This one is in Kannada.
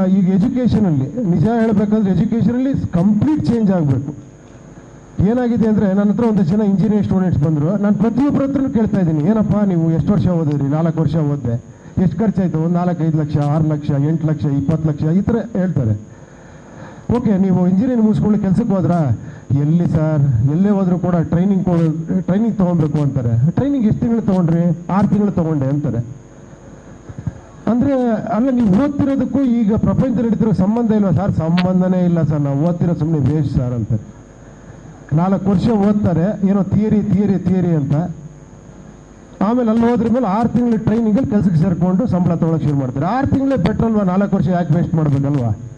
ಈಗ ಎಜುಕೇಷನಲ್ಲಿ ನಿಜ ಹೇಳಬೇಕಂದ್ರೆ ಎಜುಕೇಷನಲ್ಲಿ ಕಂಪ್ಲೀಟ್ ಚೇಂಜ್ ಆಗಬೇಕು ಏನಾಗಿದೆ ಅಂದರೆ ನನ್ನ ಹತ್ರ ಒಂದು ಜನ ಇಂಜಿನಿಯರ್ ಸ್ಟೂಡೆಂಟ್ಸ್ ಬಂದರು ನಾನು ಪ್ರತಿಯೊಬ್ಬರ ಹತ್ರನೂ ಕೇಳ್ತಾ ಇದ್ದೀನಿ ಏನಪ್ಪ ನೀವು ಎಷ್ಟು ವರ್ಷ ಓದಿದ್ರಿ ನಾಲ್ಕು ವರ್ಷ ಓದಿದೆ ಎಷ್ಟು ಖರ್ಚಾಯಿತು ಒಂದು ನಾಲ್ಕೈದು ಲಕ್ಷ ಆರು ಲಕ್ಷ ಎಂಟು ಲಕ್ಷ ಇಪ್ಪತ್ತು ಲಕ್ಷ ಈ ಥರ ಹೇಳ್ತಾರೆ ಓಕೆ ನೀವು ಇಂಜಿನಿಯರ್ ಮುಗಿಸ್ಕೊಂಡು ಕೆಲಸಕ್ಕೆ ಹೋದ್ರಾ ಎಲ್ಲಿ ಸರ್ ಎಲ್ಲೇ ಹೋದ್ರೂ ಕೂಡ ಟ್ರೈನಿಂಗ್ ಟ್ರೈನಿಂಗ್ ತೊಗೊಬೇಕು ಅಂತಾರೆ ಟ್ರೈನಿಂಗ್ ಎಷ್ಟು ತಿಂಗಳು ತೊಗೊಂಡ್ರಿ ಆರು ತಿಂಗಳು ತೊಗೊಂಡೆ ಅಂತಾರೆ ಅಂದ್ರೆ ಅಲ್ಲ ನೀವು ಓದ್ತಿರೋದಕ್ಕೂ ಈಗ ಪ್ರಪಂಚ ನಡೀತಿರೋ ಸಂಬಂಧ ಇಲ್ವಾ ಸರ್ ಸಂಬಂಧನೇ ಇಲ್ಲ ಸರ್ ನಾವು ಓದ್ತಿರೋ ಸುಮ್ಮನೆ ವೇಸ್ಟ್ ಸರ್ ಅಂತ ನಾಲ್ಕು ವರ್ಷ ಓದ್ತಾರೆ ಏನೋ ಥಿಯರಿ ಥಿಯರಿ ಥಿಯರಿ ಅಂತ ಆಮೇಲೆ ಅಲ್ಲಿ ಹೋದ್ರ ಮೇಲೆ ಆರು ತಿಂಗಳು ಟ್ರೈನಿಂಗಲ್ಲಿ ಕೆಲಸಕ್ಕೆ ಸೇರ್ಕೊಂಡು ಸಂಬಳ ತೊಗೊಳಕ್ಕೆ ಶುರು ಮಾಡ್ತಾರೆ ಆರು ತಿಂಗಳೇ ಬೆಟ್ರ್ ಅಲ್ವಾ ನಾಲ್ಕು ವರ್ಷ ಯಾಕೆ ವೇಸ್ಟ್ ಮಾಡ್ಬೇಕಲ್ವಾ